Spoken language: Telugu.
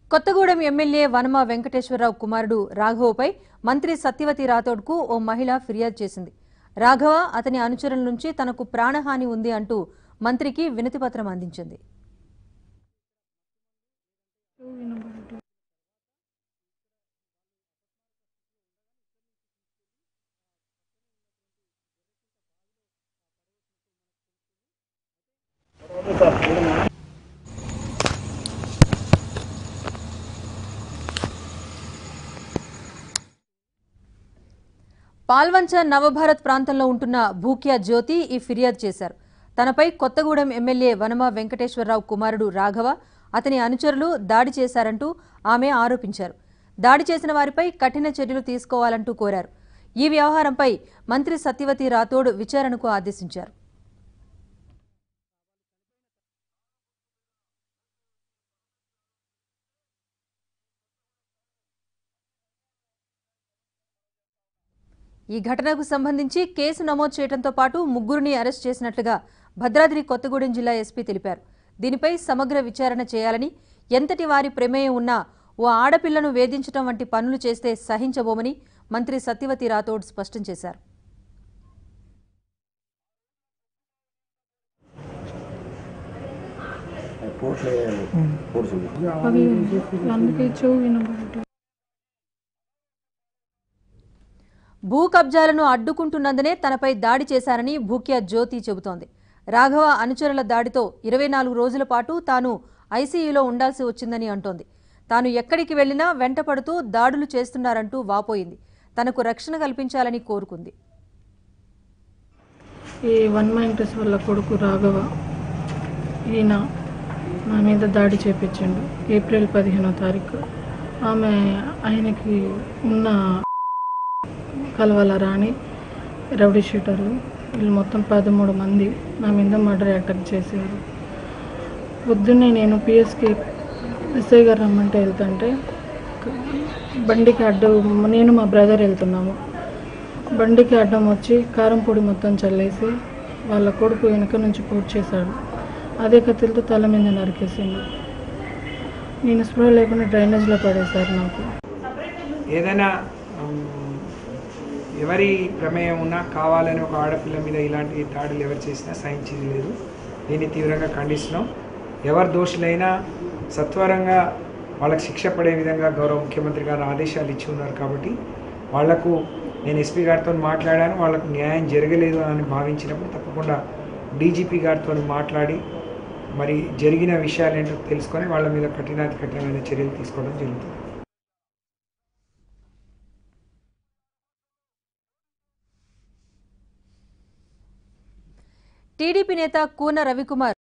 కొత్తగూడెం ఎమ్మెల్యే వనమ వెంకటేశ్వరరావు కుమారుడు రాఘవపై మంత్రి సత్యవతి రాథోడ్కు ఓ మహిళ ఫిర్యాదు చేసింది రాఘవ అతని అనుచరుల నుంచి తనకు ప్రాణహాని ఉంది అంటూ మంత్రికి వినతిపత్రం అందించింది పాల్వంచ నవభారత్ ప్రాంతంలో ఉంటున్న భూక్యా జ్యోతి ఈ ఫిర్యాదు చేశారు తనపై కొత్తగూడెం ఎమ్మెల్యే వనమ వెంకటేశ్వరరావు కుమారుడు రాఘవ అతని అనుచరులు దాడి చేశారంటూ ఆమె ఆరోపించారు దాడి చేసిన వారిపై కఠిన చర్యలు తీసుకోవాలంటూ కోరారు ఈ వ్యవహారంపై మంత్రి సత్యవతి రాథోడ్ విచారణకు ఆదేశించారు ఈ ఘటనకు సంబంధించి కేసు నమోదు చేయడంతో పాటు ముగ్గురిని అరెస్ట్ చేసినట్లుగా భద్రాద్రి కొత్తగూడెం జిల్లా ఎస్పీ తెలిపారు దీనిపై సమగ్ర విచారణ చేయాలని ఎంతటి వారి ప్రమేయం ఉన్నా ఓ ఆడపిల్లను వేధించడం వంటి పనులు చేస్తే సహించబోమని మంత్రి సత్యవతి రాథోడ్ స్పష్టం చేశారు పోర్ట్లు వేయాలి పోర్సులు అవి అందుకే చెవు వినబడటం భూ కబ్జాలను అడ్డుకుంటున్నందునే తనపై దాడి చేశారని భూక్యా జ్యోతి చెబుతోంది రాఘవ అనుచరుల దాడితో ఇరవై నాలుగు రోజుల పాటు తాను ఐసీయూలో ఉండాల్సి వచ్చిందని అంటోంది తాను ఎక్కడికి వెళ్లినా వెంటపడుతూ దాడులు చేస్తున్నారంటూ వాపోయింది తనకు రక్షణ కల్పించాలని కోరుకుంది ఈ వన్ మైంటస్ వాళ్ళ కొడుకు రాఘవ ఈయన నా మీద దాడి చేపించిండు ఏప్రిల్ పదిహేనో తారీఖు ఆమె ఆయనకి ఉన్న కలవల రాణి రౌడీ షీటర్లు వీళ్ళు మొత్తం పదమూడు మంది నా మీద మర్డర్ అటాక్ చేశారు పొద్దున్నే నేను పిఎస్కి ఎస్ఐ గారు రమ్మంటే వెళ్తుంటే బండికి అడ్డు నేను మా బ్రదర్ వెళ్తున్నాము బండికి అడ్డం వచ్చి కారం పొడి మొత్తం చల్లేసి వాళ్ళ కొడుకు వెనక నుంచి పూర్తి చేశాడు అదే కత్తిలతో తల మీద నరికేసిండు నేను స్పృహ లేకుండా డ్రైనేజ్లో పడేశారు నాకు ఏదైనా ఉమ్, ఎవరి ప్రమేయం ఉన్నా కావాలని ఒక ఆడపిల్ల మీద ఇలాంటి దాడులు ఎవరు చేసినా సహించేది లేదు దీన్ని తీవ్రంగా ఖండిస్తున్నాం ఎవరు దోషులైనా సత్వరంగా వాళ్ళకి శిక్ష పడే విధంగా గౌరవ ముఖ్యమంత్రి గారు ఆదేశాలు ఇచ్చి ఉన్నారు కాబట్టి వాళ్లకు నేను ఎస్పీ గారితో మాట్లాడాను వాళ్ళకు న్యాయం జరగలేదు అని భావించినప్పుడు తప్పకుండా డీజీపీ గారితో మాట్లాడి మరి జరిగిన విషయాలు ఏంటో తెలుసుకొని వాళ్ళ మీద కఠినాతి కఠినమైన చర్యలు తీసుకోవడం జరుగుతుంది టీడీపీ నేత కూన రవికుమార్